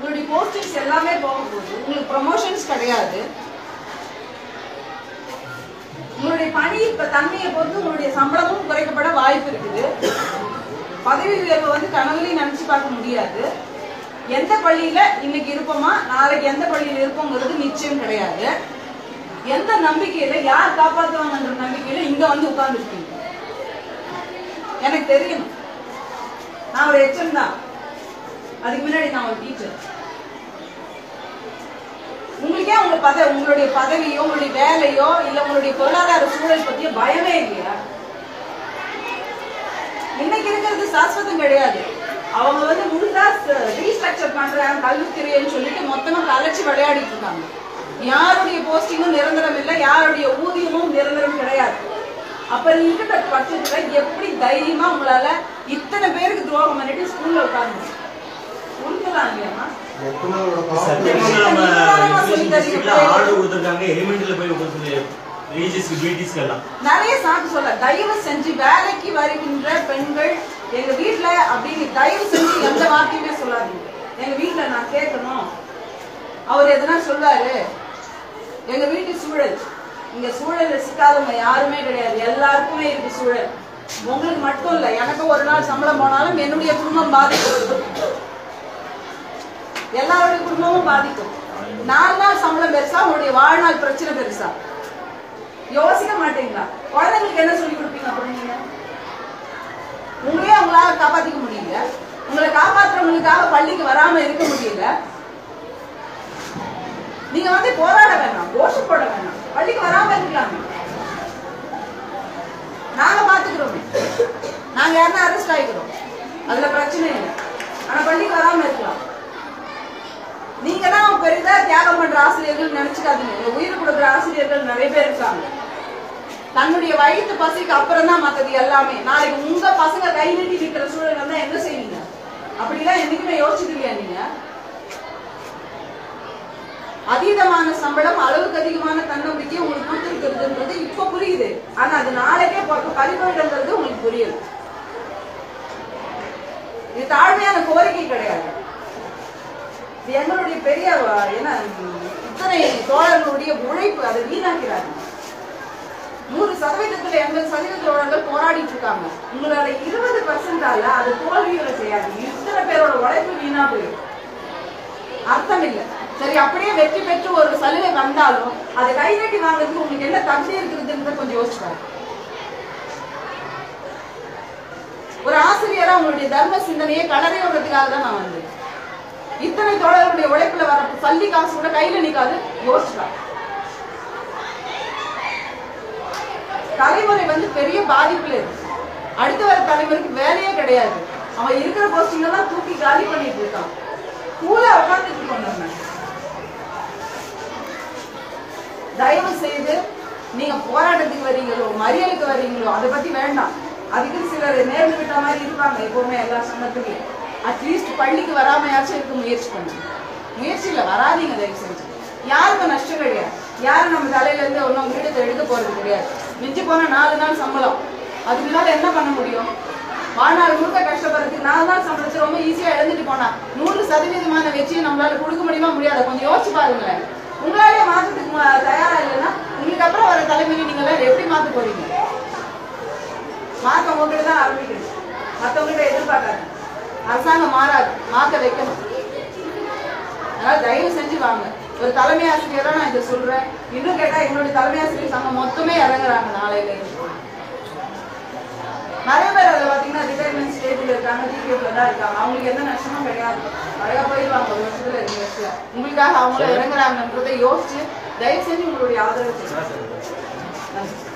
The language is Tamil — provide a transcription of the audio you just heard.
உங்களுடைய போஸ்டிங்ஸ் எல்லாமே போக போகுது உங்களுக்கு ப்ரமோஷன்ஸ் கிடையாது உங்களுடைய பணி இப்ப தன்மையை பொறுத்து உங்களுடைய சம்பளமும் குறைக்கப்பட வாய்ப்பு இருக்குது பதவி உயர்வு வந்து கனவுலையும் நினைச்சு பார்க்க முடியாது எந்த பள்ளியில இன்னைக்கு இருப்போமா நாளைக்கு எந்த பள்ளியில இருப்போங்கிறது நிச்சயம் கிடையாது எந்த நம்பிக்கையில யார் காப்பாத்துவாங்கன்ற நம்பிக்கையில இங்க வந்து உட்கார்ந்துருக்கீங்க எனக்கு தெரியணும் நான் ஒரு எச்எம் தான் அதுக்கு முன்னாடி நான் ஒரு டீச்சர் உங்களுக்கே உங்க பத உங்களுடைய பதவியோ உங்களுடைய வேலையோ இல்ல உங்களுடைய பொருளாதார சூழல் பத்திய பயமே இல்லையா இன்னைக்கு இருக்கிறது சாஸ்வதம் கிடையாது அவங்க வந்து முழுதா ரீஸ்ட்ரக்சர் பண்றாங்க கல்வித்துறைன்னு சொல்லிட்டு மொத்தமா கலைச்சு விளையாடிட்டு இருக்காங்க யாருடைய போஸ்டிங்கும் நிரந்தரம் இல்லை யாருடைய ஊதியமும் நிரந்தரம் கிடையாது அப்ப இருக்கிற பட்சத்துல எப்படி தைரியமா உங்களால இத்தனை பேருக்கு துரோகம் பண்ணிட்டு ஸ்கூல்ல உட்கார்ந்து உண்மைதான் இல்லையாமா சத்தியமா நம்ம education district ல order கொடுத்திருக்காங்க, elementary ல போய் உட்கார்ந்து AGs, BTs க்கு எல்லாம். நிறைய சாக்கு சொல்ல தயவு செஞ்சு வேலைக்கு வருகின்ற பெண்கள் எங்க வீட்ல அப்படின்னு தயவு செஞ்சு எந்த வார்த்தையுமே சொல்லாதீங்க எங்க வீட்ல நான் கேட்கணும் அவர் எதனா சொல்றாரு எங்க வீட்டு சூழல் இங்க சூழல்ல சிக்காதவங்க யாருமே கிடையாது எல்லாருக்குமே இருக்கு சூழல் உங்களுக்கு மட்டும் இல்ல எனக்கு ஒரு நாள் சம்பளம் போனாலும் என்னுடைய குடும்பம் பாதிக்கும் எல்லாருடைய குடும்பமும் பாதிக்கும் நாலு நாள் சம்பளம் பெருசா உங்களுடைய வாழ்நாள் பிரச்சனை பெருசா யோசிக்க மாட்டீங்களா குழந்தைங்களுக்கு என்ன சொல்லி கொடுப்பீங்க அப்புறம் நீங்க உங்களையே உங்களால காப்பாத்திக்க முடியல உங்களை காப்பாத்துறவங்களுக்காக பள்ளிக்கு வராம இருக்க முடியல நீங்க வந்து போராட வேணாம் கோஷம் போட வேணாம் பள்ளிக்கு வராம இருக்கலாமே நாங்க பாத்துக்கிறோமே நாங்க யாருன்னா அரெஸ்ட் ஆகிக்கிறோம் அதுல பிரச்சனை இல்லை ஆனா பள்ளிக்கு வராம இருக்கலாம் நீங்க தான் பெரிதா தியாகம் பண்ற ஆசிரியர்கள் நினைச்சுக்காதீங்க உங்க உயிர் கொடுக்குற ஆசிரியர்கள் நிறைய பேர் இருக்காங்க தன்னுடைய வயிற்று பசிக்கு அப்புறம் தான் மத்தது எல்லாமே நாளைக்கு உங்க பசங்க கை நீட்டி நிக்கிற சூழல் வந்தா என்ன செய்வீங்க அப்படிலாம் என்னைக்குமே யோசிச்சிருக்கியா நீங்க அதீதமான சம்பளம் அளவுக்கு அதிகமான தன்னம்பிக்கை உங்களுக்கு கொடுத்துருக்கிறதுன்றது இப்ப புரியுது ஆனா அது நாளைக்கே பறிபோயிடுங்கிறது உங்களுக்கு புரியல இது தாழ்மையான கோரிக்கை கிடையாது இது எங்களுடைய பெரிய வ- என்ன ம், இத்தனை தோழர்களுடைய உழைப்பு அதை வீணாக்கிறாங்க நூறு சதவீதத்துல எண்பது சதவீத தோழர்கள் போராடிட்டு இருக்காங்க உங்களோட இருபது பர்சன்டால அது தோல்விகளை செய்யாது இத்தனை பேரோட உழைப்பு வீணா போயிடும் அர்த்தம் இல்ல சரி அப்படியே வெற்றி பெற்று ஒரு சலுகை வந்தாலும் அதை கை நீட்டி வாங்குறதுக்கு உங்களுக்கு என்ன தகுதி இருக்குதுன்றத கொஞ்சம் யோசிச்சு பாருங்க ஒரு ஆசிரியரா உங்களுடைய தர்ம சிந்தனையை கலரை விடுறதுக்காக தான் நான் வந்தேன் இத்தனை தோழர்களுடைய உழைப்புல வர பள்ளி காசு கூட கையில நிக்காது யோசிச்சுக்கலாம் தலைமுறை வந்து பெரிய பாதிப்புல இருக்கு அடுத்து வர தலைமுறைக்கு வேலையே கிடையாது அவன் இருக்கிற போஸ்டிங் எல்லாம் தூக்கி காலி பண்ணிட்டு இருக்கான் கூல உட்காந்துட்டு இருக்கோம் நம்ம தயவு செய்து நீங்க போராட்டத்துக்கு வர்றீங்களோ மறியலுக்கு வர்றீங்களோ அதை பத்தி வேண்டாம் அதுக்கு சிலர் நேர்ந்து விட்ட மாதிரி இருப்பாங்க எப்பவுமே எல்லா சங்கத்துலயும் அட்லீஸ்ட் பள்ளிக்கு வராமையாச்சும் இருக்க முயற்சி பண்ணுங்க முயற்சி இல்ல வராதீங்க தயவு செஞ்சு யாருக்கும் நஷ்டம் கிடையாது யாரும் நம்ம தலையில இருந்து ஒன்றும் வீடத்தை எடுக்க போறது கிடையாது மிஞ்சி போனா நாலு நாள் சம்பளம் அதுக்கு மேல என்ன பண்ண முடியும் வாழ்நாள் முழுக்க கஷ்டப்படுறதுக்கு நாலு நாள் சம்பளத்தை ரொம்ப ஈஸியா எழுந்துட்டு போனா நூறு சதவீதமான வெற்றியை நம்மளால கொடுக்க முடியுமா முடியாத கொஞ்சம் யோசிச்சு பாருங்களேன் உங்களாலே மாற்றத்துக்கு ம- தயாரா இல்லைன்னா உங்களுக்கு அப்புறம் வர தலைமுறை நீங்க எல்லாம் எப்படி மாத்த போறீங்க மாற்றம் உங்ககிட்ட தான் ஆரம்பிக்கணும் மத்தவங்ககிட்ட எதிர்பார்க்காது அரசாங்கம் மாறாது மாத்த வைக்கணும் அதனால தயவு செஞ்சு வாங்க ஒரு தலைமை ஆசிரியரா நான் இதை சொல்றேன் இன்னும் கேட்டா எங்களுடைய தலைமை ஆசிரியர் சங்கம் மொத்தமே இறங்குறாங்க நாளையில இருந்து நிறைய பேர் அதில் பார்த்தீங்கன்னா ரிட்டைர்மெண்ட் ஸ்டேஜில் இருக்காங்க டிபிஎஃப்ல தான் இருக்காங்க அவங்களுக்கு எந்த நஷ்டமும் கிடையாது அழகா போயிடுவாங்க ஒரு வருஷத்துல ரெண்டு வருஷம் உங்களுக்காக அவங்க இறங்குறாங்கன்றதை யோசிச்சு தயவு செஞ்சு உங்களுடைய ஆதரவு செய்யுங்க. நன்றி